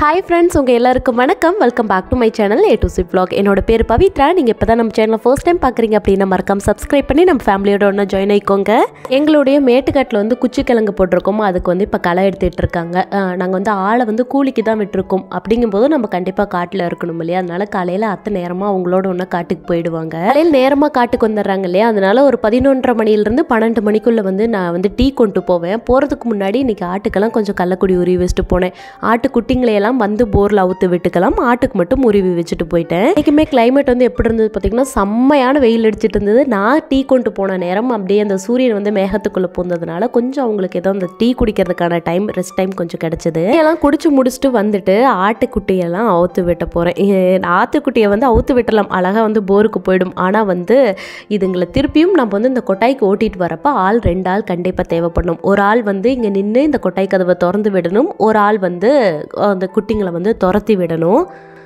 hi friends உங்கள் எல்லாருக்கும் வணக்கம் welcome back to my channel A to C vlog என்னோட பேர் பவித்ரா நீங்கள் இப்போ தான் நம்ம சேனலை ஃபர்ஸ்ட் டைம் பார்க்குறீங்க அப்படின்னா மறக்காம சப்ஸ்கிரைப் பண்ணி நம்ம ஃபேமிலியோட ஒன்று ஜாயின் ஆயிக்கோங்க எங்களுடைய மேட்டுக்காட்டில் வந்து குச்சிக்கிழங்கு போட்டிருக்கோம் அதுக்கு வந்து இப்போ களை எடுத்துகிட்டு இருக்காங்க நாங்கள் வந்து ஆளை வந்து கூலிக்கு தான் விட்டுருக்கோம் அப்படிங்கும்போது நம்ம கண்டிப்பாக காட்டில் இருக்கணும் இல்லையா அதனால காலையில் அத்தை நேரமாக அவங்களோட ஒன்று காட்டுக்கு போயிடுவாங்க காலையில் நேரமாக காட்டுக்கு வந்துடுறாங்க இல்லையா அதனால ஒரு பதினொன்றரை மணிலேருந்து பன்னெண்டு மணிக்குள்ளே வந்து நான் வந்து டீ கொண்டு போவேன் போகிறதுக்கு முன்னாடி இன்னைக்கு ஆட்டுக்கெல்லாம் கொஞ்சம் கள்ளக்குடி உருவி வச்சுட்டு போனேன் ஆட்டுக்குட்டிங்களையெல்லாம் வந்து போரில் அவுத்து விட்டுக்கலாம் ஆட்டுக்கு மட்டும் உருவி வச்சுட்டு போயிட்டேன் இன்றைக்குமே கிளைமேட் வந்து எப்படி இருந்தது பார்த்தீங்கன்னா செம்மையான வெயில் அடிச்சிட்டு இருந்தது நான் டீ கொண்டு போன நேரம் அப்படியே அந்த சூரியன் வந்து மேகத்துக்குள்ளே போனதுனால கொஞ்சம் அவங்களுக்கு ஏதோ அந்த டீ குடிக்கிறதுக்கான டைம் ரெஸ்ட் டைம் கொஞ்சம் கிடச்சிது எல்லாம் குடிச்சு முடிச்சுட்டு வந்துட்டு ஆட்டுக்குட்டியெல்லாம் அவுத்து விட்ட போகிறேன் ஆட்டுக்குட்டியை வந்து அவுத்து விட்டலாம் அழகாக வந்து போருக்கு போயிடும் ஆனால் வந்து இதுங்களை திருப்பியும் நம்ம வந்து இந்த கொட்டாய்க்கு ஓட்டிட்டு வரப்போ ஆள் ரெண்டு ஆள் கண்டிப்பாக தேவைப்படணும் ஒரு ஆள் வந்து இங்கே நின்று இந்த கொட்டாய் கதவை திறந்து விடணும் ஒரு ஆள் வந்து அந்த குட்டிங்களை வந்து துரத்தி விடணும்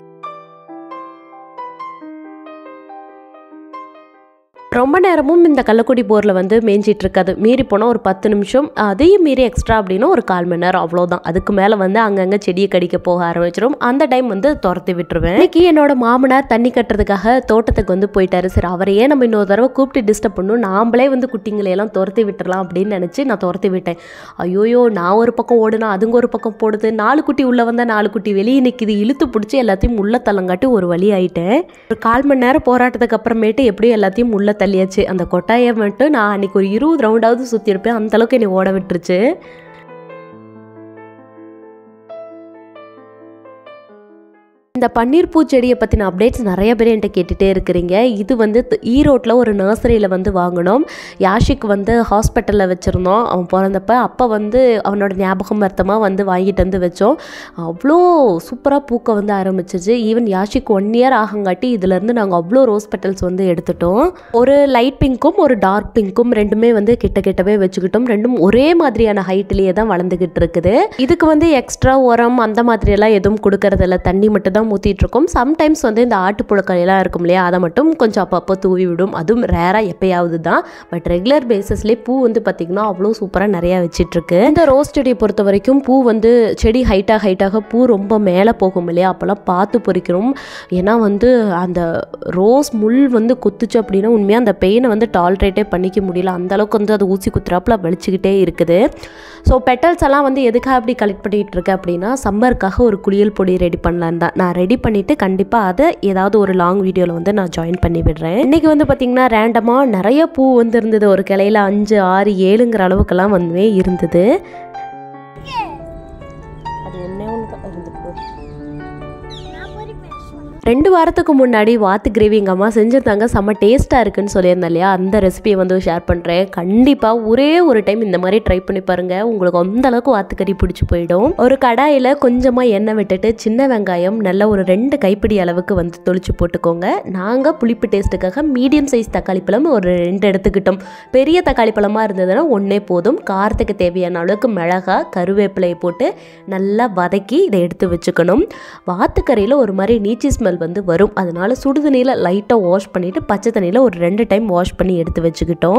ரொம்ப நேரமும் இந்த கள்ளக்குடி போரில் வந்து மேய்ஞ்சிட்டு இருக்காது மீறி போனால் ஒரு பத்து நிமிஷம் அதையும் மீறி எக்ஸ்ட்ரா அப்படின்னா ஒரு கால் மணி நேரம் அவ்வளோதான் அதுக்கு மேலே வந்து அங்கங்கே செடியை கடிக்க போக ஆரம்பிச்சிடும் அந்த டைம் வந்து துரத்தி விட்டுருவேன் இன்னைக்கு என்னோட மாமனார் தண்ணி கட்டுறதுக்காக தோட்டத்துக்கு வந்து போயிட்டாரு சரி அவரையே நம்ம இன்னொரு தடவை கூப்பிட்டு டிஸ்டர்ப் பண்ணும் நாமளே வந்து குட்டிங்களை எல்லாம் துரத்தி விட்டுறலாம் அப்படின்னு நினச்சி நான் துரத்தி விட்டேன் ஐயோயோ நான் ஒரு பக்கம் ஓடுனா அதுங்க ஒரு பக்கம் போடுது நாலு குட்டி உள்ளே வந்தால் நாலு குட்டி வெளியே நிற்கிது இழுத்து பிடிச்சி எல்லாத்தையும் உள்ள தள்ளங்காட்டி ஒரு வழி ஆயிட்டேன் ஒரு கால் மணி நேரம் போராட்டத்துக்கு அப்புறமேட்டு எப்படியும் எல்லாத்தையும் உள்ள தள்ளியாச்சு அந்த கொட்டாயை மட்டும் நான் அன்னைக்கு ஒரு இருபது ரவுண்டாவது சுற்றி இருப்பேன் அந்த அளவுக்கு என்னை ஓட விட்டுருச்சு இந்த பன்னீர் பூச்செடியை பற்றின அப்டேட்ஸ் நிறைய பேர் என்கிட்ட கேட்டுகிட்டே இருக்கிறீங்க இது வந்து த- ஈரோட்டில் ஒரு நர்சரியில் வந்து வாங்கினோம் யாஷிக் வந்து ஹாஸ்பிட்டலில் வச்சுருந்தோம் அவன் பிறந்தப்ப அப்போ வந்து அவனோட ஞாபகம் அர்த்தமாக வந்து வாங்கிட்டு வந்து வச்சோம் அவ்வளோ சூப்பராக பூக்க வந்து ஆரம்பிச்சிச்சு ஈவன் யாஷிக் ஒன் இயர் ஆகங்காட்டி இதுலேருந்து நாங்கள் அவ்வளோ ரோஸ் பெட்டல்ஸ் வந்து எடுத்துட்டோம் ஒரு லைட் பிங்க்கும் ஒரு டார்க் பிங்க்கும் ரெண்டுமே வந்து கிட்ட கிட்டவே வச்சுக்கிட்டோம் ரெண்டும் ஒரே மாதிரியான ஹைட்லேயே தான் வளர்ந்துக்கிட்டு இருக்குது இதுக்கு வந்து எக்ஸ்ட்ரா உரம் அந்த மாதிரியெல்லாம் எதுவும் கொடுக்கறதில்ல தண்ணி மட்டும் தான் ஊற்றிட்டு இருக்கோம் சம்டைம்ஸ் வந்து இந்த ஆட்டுப்புழுக்கெல்லாம் இருக்கும் இல்லையா அதை மட்டும் கொஞ்சம் அப்பப்போ தூவி விடும் அதுவும் ரேராக எப்பயாவது தான் பட் ரெகுலர் பேசிஸ்லேயே பூ வந்து பார்த்திங்கன்னா அவ்வளோ சூப்பராக நிறையா வச்சிட்ருக்கு இந்த ரோஸ் செடியை பொறுத்த வரைக்கும் பூ வந்து செடி ஹைட்டாக ஹைட்டாக பூ ரொம்ப மேலே போகும் இல்லையா அப்போல்லாம் பார்த்து பொறிக்கணும் ஏன்னா வந்து அந்த ரோஸ் முள் வந்து குத்துச்சு அப்படின்னா உண்மையாக அந்த பெயினை வந்து டாலரேட்டே பண்ணிக்க முடியல அந்த அளவுக்கு வந்து அது ஊசி குத்துறாப்புல வலிச்சுக்கிட்டே இருக்குது ஸோ பெட்டல்ஸ் எல்லாம் வந்து எதுக்காக அப்படி கலெக்ட் பண்ணிகிட்டு இருக்கேன் அப்படின்னா சம்மருக்காக ஒரு குளியல் பொடி ரெடி பண்ணலான்னு தான் நான் ரெடி பண்ணிவிட்டு கண்டிப்பாக அதை ஏதாவது ஒரு லாங் வீடியோவில் வந்து நான் ஜாயின் பண்ணி விடுறேன் இன்றைக்கி வந்து பார்த்திங்கன்னா ரேண்டமாக நிறைய பூ வந்து இருந்தது ஒரு கிளையில அஞ்சு ஆறு ஏழுங்கிற அளவுக்கெல்லாம் வந்து இருந்தது அது என்ன ஒன்று இருந்துட்டு போகுது ரெண்டு வாரத்துக்கு முன்னாடி வாத்து கிரேவி எங்கள் அம்மா செஞ்சுருந்தாங்க செம்ம டேஸ்ட்டாக இருக்குன்னு சொல்லியிருந்தேன் இல்லையா அந்த ரெசிபியை வந்து ஷேர் பண்ணுறேன் கண்டிப்பாக ஒரே ஒரு டைம் இந்த மாதிரி ட்ரை பண்ணி பாருங்கள் உங்களுக்கு அந்த அளவுக்கு வாத்துக்கறி பிடிச்சி போயிடும் ஒரு கடாயில் கொஞ்சமாக எண்ணெய் விட்டுட்டு சின்ன வெங்காயம் நல்ல ஒரு ரெண்டு கைப்பிடி அளவுக்கு வந்து தொளிச்சு போட்டுக்கோங்க நாங்கள் புளிப்பு டேஸ்ட்டுக்காக மீடியம் சைஸ் தக்காளி பழம் ஒரு ரெண்டு எடுத்துக்கிட்டோம் பெரிய தக்காளி பழமாக இருந்ததுன்னா ஒன்றே போதும் காரத்துக்கு தேவையான அளவுக்கு மிளகா கருவேப்பிலையை போட்டு நல்லா வதக்கி இதை எடுத்து வச்சுக்கணும் வாத்துக்கறியில் ஒரு மாதிரி நீச்சி ஸ்மெல் வந்து வரும் அதனால சுடு தண்ணியில் லைட்டாக வாஷ் பண்ணிவிட்டு பச்சை தண்ணியில் ஒரு ரெண்டு டைம் வாஷ் பண்ணி எடுத்து வச்சுக்கிட்டோம்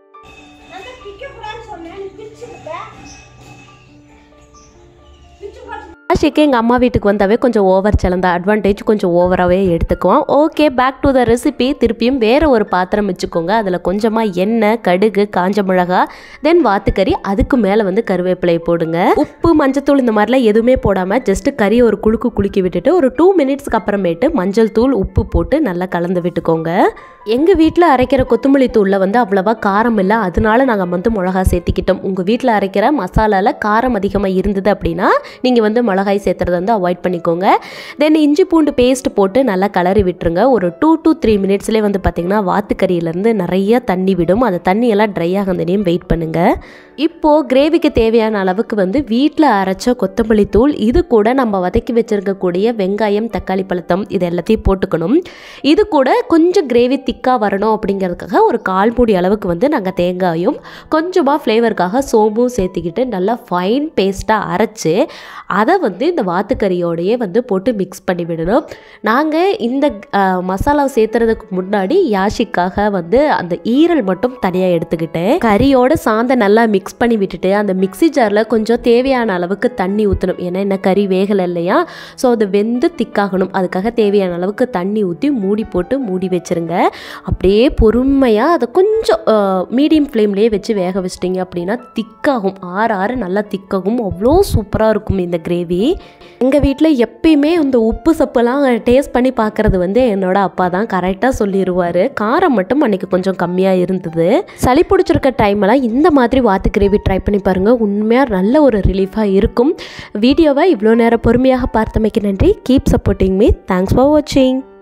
ஆஷிக்கு எங்கள் அம்மா வீட்டுக்கு வந்தாவே கொஞ்சம் ஓவர் சிலந்த அட்வான்டேஜ் கொஞ்சம் ஓவராகவே எடுத்துக்குவோம் okay back to the recipe திருப்பியும் வேறு ஒரு பாத்திரம் வச்சுக்கோங்க அதில் கொஞ்சமாக எண்ணெய் கடுகு காஞ்ச மிளகா தென் வாத்துக்கறி அதுக்கு மேலே வந்து கருவேப்பிலை போடுங்க உப்பு மஞ்சத்தூள் இந்த மாதிரிலாம் எதுவுமே போடாமல் ஜஸ்ட் கறி ஒரு குலுக்கு குலுக்கி விட்டுட்டு ஒரு டூ மினிட்ஸ்க்கு அப்புறமேட்டு மஞ்சள் தூள் உப்பு போட்டு நல்லா கலந்து விட்டுக்கோங்க எங்கள் வீட்டில் அரைக்கிற கொத்தமல்லி தூளில் வந்து அவ்வளவா காரம் இல்லை அதனால நாங்கள் வந்து மிளகா சேர்த்திக்கிட்டோம் உங்கள் வீட்டில் அரைக்கிற மசாலாவில் காரம் அதிகமாக இருந்தது அப்படின்னா நீங்கள் வந்து மிளகாய் சேர்த்துறத வந்து அவாய்ட் பண்ணிக்கோங்க தென் இஞ்சி பூண்டு பேஸ்ட் போட்டு நல்லா கலரி விட்டுருங்க ஒரு டூ டு த்ரீ மினிட்ஸ்லேயே வந்து பார்த்திங்கன்னா வாத்துக்கறியிலேருந்து நிறைய தண்ணி விடும் அந்த தண்ணியெல்லாம் ட்ரை ஆகிறதையும் வெயிட் பண்ணுங்கள் இப்போது கிரேவிக்கு தேவையான அளவுக்கு வந்து வீட்டில் அரைச்ச கொத்தமல்லி தூள் இது கூட நம்ம வதக்கி வச்சிருக்கக்கூடிய வெங்காயம் தக்காளி பழத்தம் இது எல்லாத்தையும் போட்டுக்கணும் இது கூட கொஞ்சம் கிரேவி திக்காக வரணும் அப்படிங்கிறதுக்காக ஒரு கால் மூடி அளவுக்கு வந்து நாங்கள் தேங்காயும் கொஞ்சமாக ஃப்ளேவருக்காக சோம்பும் சேர்த்துக்கிட்டு நல்லா ஃபைன் பேஸ்ட்டாக அரைச்சி அதை வந்து வந்து இந்த வாத்துக்கறியோடையே வந்து போட்டு மிக்ஸ் பண்ணி விடணும் நாங்கள் இந்த அஹ், மசாலா சேர்த்துறதுக்கு முன்னாடி யாஷிக்காக வந்து அந்த ஈரல் மட்டும் தனியாக எடுத்துக்கிட்டேன் கறியோட சாந்தை நல்லா மிக்ஸ் பண்ணி விட்டுட்டு அந்த மிக்ஸி ஜாரில் கொஞ்சம் தேவையான அளவுக்கு தண்ணி ஊற்றணும் ஏன்னா என்ன கறி வேகலை இல்லையா ஸோ அது வெந்து திக்காகணும் அதுக்காக தேவையான அளவுக்கு தண்ணி ஊற்றி மூடி போட்டு மூடி வச்சிருங்க அப்படியே பொறுமையாக அதை கொஞ்சம் மீடியம் ஃப்ளேம்லேயே வச்சு வேக வச்சிட்டிங்க அப்படின்னா திக்காகும் ஆற ஆற நல்லா திக்காகும் அவ்வளோ சூப்பராக இருக்கும் இந்த கிரேவி எங்கள் வீட்டில் எப்பயுமே இந்த உப்பு சப்புலாம் டேஸ்ட் பண்ணி பார்க்குறது வந்து என்னோட அப்பா தான் கரெக்டாக சொல்லிடுவார் காரம் மட்டும் அன்றைக்கி கொஞ்சம் கம்மியாக இருந்தது சளி பிடிச்சிருக்க டைமெல்லாம் இந்த மாதிரி வாத்து கிரேவி ட்ரை பண்ணி பாருங்கள் உண்மையாக நல்ல ஒரு ரிலீஃபாக இருக்கும் வீடியோவை இவ்வளோ நேரம் பொறுமையாக பார்த்தமைக்கு நன்றி keep supporting me thanks for வாட்சிங்